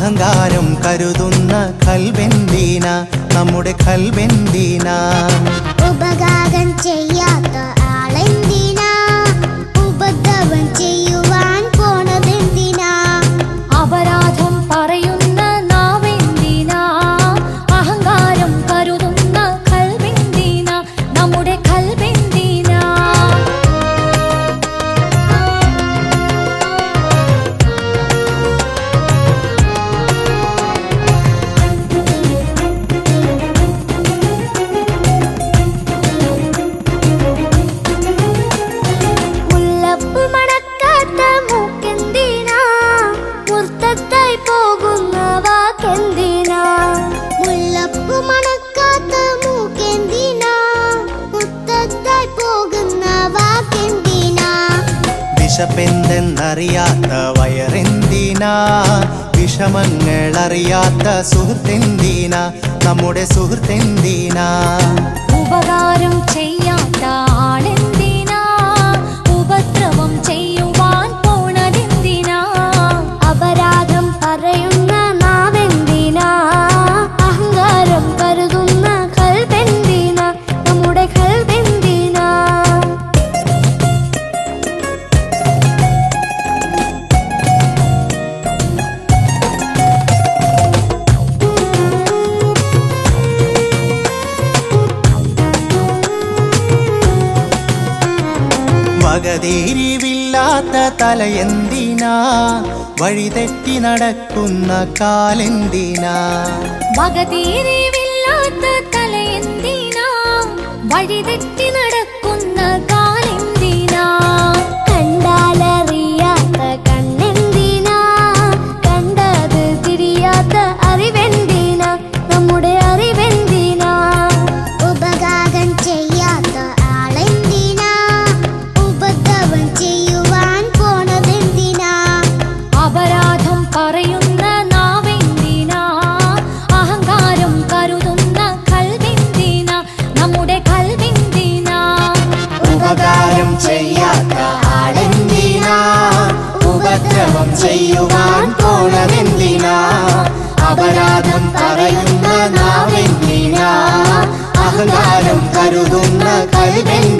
അഹങ്കാരം കരുതുന്ന കൽബെന്തിന നമ്മുടെ കൽബെന്തിന ഉപകാരം ചെയ്യാത്ത ആളെന്തിനാ ഉപദ്രവം ചെയ്യുവാൻ പോണതെന്തിനാ അപരാധം പറയുന്ന നാവെന്തിനാ അഹങ്കാരം കരുതുന്ന കൽവെന്തിനാ നമ്മുടെ കൽവെന്തിനാ മുല്ലപ്പ് മണക്കാത്ത മൂക്കെന്തിനാ മുർത്തത്തായി പോകുന്ന വാക്കെന്തിനാ മുല്ലപ്പ് മണക്കാത്ത മൂക്കെന്തിനാ മുത്തത്തായി പോകുന്ന വാക്കെന്തിനാ വിശപ്പെന്തെന്നറിയാത്ത വയറെന്തിന വിഷമങ്ങൾ അറിയാത്ത സുഹൃത്തെന്തിന നമ്മുടെ സുഹൃത്തെന്തിന ഉപകാരം ചെയ്യാത്ത ആളെന്തിനാ ഉപദ്രവം ചെയ്യുവാൻ പോണതെന്തിനാ അപരാധം പറയുന്ന നാവെന്തിനാ അഹങ്കാരം കരുതുന്ന കൽബെന്തിനാ നമ്മുടെ കൽബെന്തിനാ വകതീരിവില്ലാത്ത തലയെന്തിനാ വഴിതെറ്റി നടക്കുന്ന കാലെന്തിനാ വകതീരിവില്ലാത്ത തലയെന്തിനാ വഴിതെറ്റി നടക്കുന്ന കാലെന്തിനാ കണ്ടാലറിയാത്ത കണ്ണെന്തിനാ കണ്ടത് തിരിയാത്ത അറിവെന്തിനാ നമ്മുടെ അറിവെന്തിനാ ഉപകാരം ചെയ്യാത്ത ആളെന്തിനാ ഉപദ്രവം ചെയ്യുവാൻ പോണതെന്തിനാ അപരാധം പറയുന്ന നാവെന്തിനാ അഹങ്കാരം കരുതുന്ന കൽവെന്തിനാ നമ്മുടെ കൽവെന്തിനാ ഉപകാരം ചെയ്യാത്ത ആളെന്തിനാ ഉപദ്രവം ചെയ്യുവാൻ പോണതെന്തിനാ അപരാധം പറയുന്ന നാവെന്തിനാ അഹങ്കാരം കരുതുന്ന കൽവെന്തിനാ